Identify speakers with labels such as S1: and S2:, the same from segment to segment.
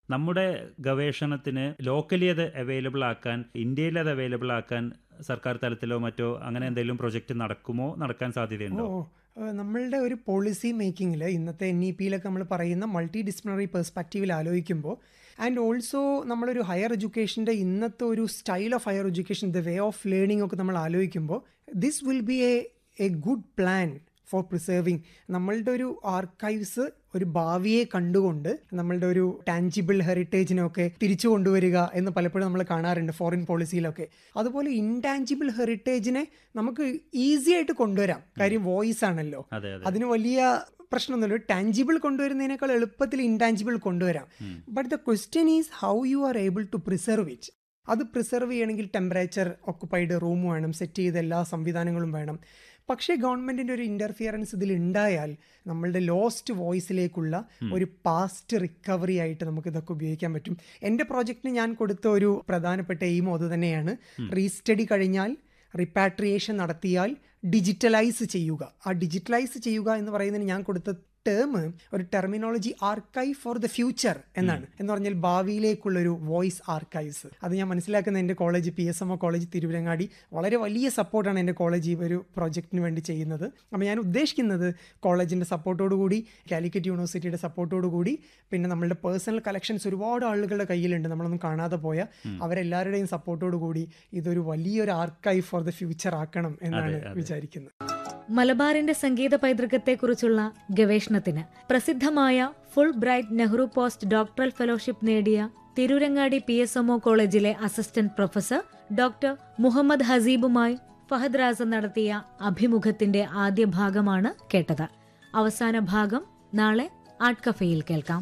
S1: നമ്മുടെ ഗവേഷണത്തിന് ലോക്കലി അത് അവൈലബിൾ ആക്കാൻ ഇന്ത്യയിൽ അത് അവൈലബിൾ ആക്കാൻ സർക്കാർ തലത്തിലോ മറ്റോ അങ്ങനെ എന്തെങ്കിലും പ്രൊജക്റ്റ് നടക്കുമോ നടക്കാൻ സാധ്യതയുണ്ടോ
S2: ഓ ഏഹ് നമ്മളുടെ ഒരു പോളിസി മേക്കിങ്ങിൽ ഇന്നത്തെ എൻ ഇ പിയിലൊക്കെ നമ്മൾ പറയുന്ന മൾട്ടി ഡിസിപ്ലിനറി പെർസ്പെക്റ്റീവിൽ ആലോചിക്കുമ്പോൾ ആൻഡ് ഓൾസോ നമ്മളൊരു ഹയർ എഡ്യൂക്കേഷൻ്റെ ഇന്നത്തെ ഒരു style of higher education the way of learning ഒക്കെ നമ്മൾ ആലോചിക്കുമ്പോൾ this will be a a good plan for preserving നമ്മളുടെ ഒരു ആർക്കൈവ്സ് ഒരു ഭാവിയെ കണ്ടുകൊണ്ട് നമ്മളുടെ ഒരു ടാഞ്ചിബിൾ ഹെറിറ്റേജിനൊക്കെ തിരിച്ചു കൊണ്ടുവരിക എന്ന് പലപ്പോഴും നമ്മൾ കാണാറുണ്ട് ഫോറിൻ പോളിസിയിലൊക്കെ അതുപോലെ ഇൻടാഞ്ചിബിൾ ഹെറിറ്റേജിനെ നമുക്ക് ഈസി ആയിട്ട് കൊണ്ടുവരാം കാര്യം വോയിസ് ആണല്ലോ
S1: അതെ അതെ
S2: അതിന് വലിയ പ്രശ്നമൊന്നുമില്ല ടാഞ്ചിബിൾ കൊണ്ടുവരുന്നതിനേക്കാൾ എളുപ്പത്തിൽ ഇൻടാഞ്ചിബിൾ കൊണ്ടുവരാം but the question is how you are able to preserve it അത് പ്രിസർവ് ചെയ്യണമെങ്കിൽ ടെമ്പറേച്ചർ ഒക്കുപ്പൈഡ് റൂം വേണം സെറ്റ് ചെയ്ത എല്ലാ സംവിധാനങ്ങളും വേണം പക്ഷേ ഗവൺമെൻറ്റിൻ്റെ ഒരു ഇൻ്റർഫിയറൻസ് ഇതിൽ ഉണ്ടായാൽ നമ്മളുടെ ലോസ്റ്റ് വോയിസിലേക്കുള്ള ഒരു പാസ്റ്റ് റിക്കവറി ആയിട്ട് നമുക്ക് ഇതൊക്കെ ഉപയോഗിക്കാൻ പറ്റും എൻ്റെ പ്രോജക്റ്റിന് ഞാൻ കൊടുത്ത ഒരു പ്രധാനപ്പെട്ട എയിമും അത് തന്നെയാണ് റീസ്റ്റഡി കഴിഞ്ഞാൽ റിപ്പാട്രിയേഷൻ നടത്തിയാൽ ഡിജിറ്റലൈസ് ചെയ്യുക ആ ഡിജിറ്റലൈസ് ചെയ്യുക എന്ന് പറയുന്നതിന് ഞാൻ കൊടുത്ത ടേം ഒരു terminology archive for the future എന്നാണ് എന്ന് പറഞ്ഞാൽ ഭാവിയിലേക്കുള്ള ഒരു വോയിസ് ആർക്കൈവ്സ് അത് ഞാൻ മനസ്സിലാക്കുന്ന എൻ്റെ college P S M O college Tirurangadi വളരെ വലിയ സപ്പോർട്ടാണ് എൻ്റെ കോളേജ് ഈ ഒരു പ്രോജക്റ്റിന് വേണ്ടി ചെയ്യുന്നത് അപ്പോൾ ഞാൻ ഉദ്ദേശിക്കുന്നത് കോളേജിൻ്റെ സപ്പോർട്ടോടുകൂടി കാലിക്കറ്റ് യൂണിവേഴ്സിറ്റിയുടെ സപ്പോർട്ടോടുകൂടി പിന്നെ നമ്മളുടെ പേഴ്സണൽ കളക്ഷൻസ് ഒരുപാട് ആളുകളുടെ കയ്യിലുണ്ട് നമ്മളൊന്നും കാണാതെ പോയ അവരെല്ലാവരുടെയും സപ്പോർട്ടോടുകൂടി ഇതൊരു വലിയൊരു ആർക്കൈവ് ഫോർ ദ ഫ്യൂച്ചർ ആക്കണം എന്നാണ് വിചാരിക്കുന്നത്
S3: മലബാറിന്റെ സംഗീത പൈതൃകത്തെക്കുറിച്ചുള്ള ഗവേഷണത്തിന് പ്രസിദ്ധമായ Fulbright Nehru post doctoral fellowship നേടിയ തിരൂരങ്ങാടി പി എസ് എംഒ കോളേജിലെ അസിസ്റ്റന്റ് പ്രൊഫസർ ഡോക്ടർ മുഹമ്മദ് ഹസീബുമായി ഫഹദ് റാസ നടത്തിയ അഭിമുഖത്തിന്റെ ആദ്യ ഭാഗമാണ് കേട്ടത് അവസാന ഭാഗം നാളെ ആർട്ട് കഫേയിൽ കേൾക്കാം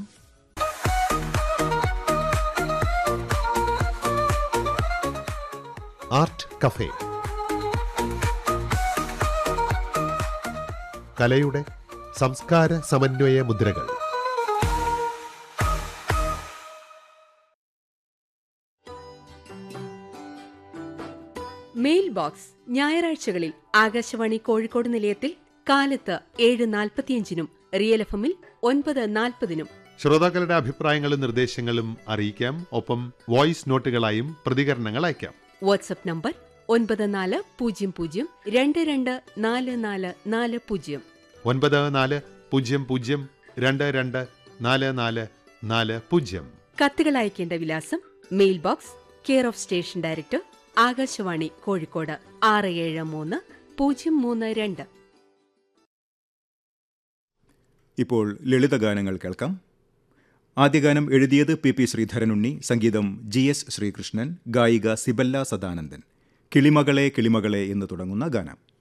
S4: ആർട്ട് കഫേ കലയുടെ സംസ്കാര സമന്വയ മുദ്രകൾ
S5: മെയിൽ ബോക്സ് ഞായറാഴ്ചകളിൽ ആകാശവാണി കോഴിക്കോട് നിലയത്തിൽ കാലത്ത് ഏഴ് നാൽപ്പത്തിയഞ്ചിനും റിയൽ എഫ് എമ്മിൽ ഒൻപത് നാൽപ്പതിനും
S4: ശ്രോതാക്കളുടെ അഭിപ്രായങ്ങളും നിർദ്ദേശങ്ങളും അറിയിക്കാം ഒപ്പം വോയിസ് നോട്ടുകളായും പ്രതികരണങ്ങൾ അയക്കാം
S5: വാട്സപ്പ് നമ്പർ ഒൻപത് നാല് പൂജ്യം പൂജ്യം രണ്ട് രണ്ട് നാല് നാല് നാല് പൂജ്യം
S4: ഒൻപത് നാല് പൂജ്യം പൂജ്യം രണ്ട് രണ്ട് നാല് നാല് നാല് പൂജ്യം
S5: കത്തുകൾ അയക്കേണ്ട വിലാസം mail box care of station director Akashvani Kozhikode ആറ് ഏഴ് മൂന്ന് പൂജ്യം മൂന്ന് രണ്ട്
S6: ഇപ്പോൾ ലളിതഗാനങ്ങൾ കേൾക്കാം ആദ്യ ഗാനം എഴുതിയത് പി പി ശ്രീധരനുണ്ണി സംഗീതം ജി എസ് ശ്രീകൃഷ്ണൻ ഗായിക സിബല്ല സദാനന്ദൻ കിളിമകളെ കിളിമകളെ എന്ന് തുടങ്ങുന്ന ഗാനം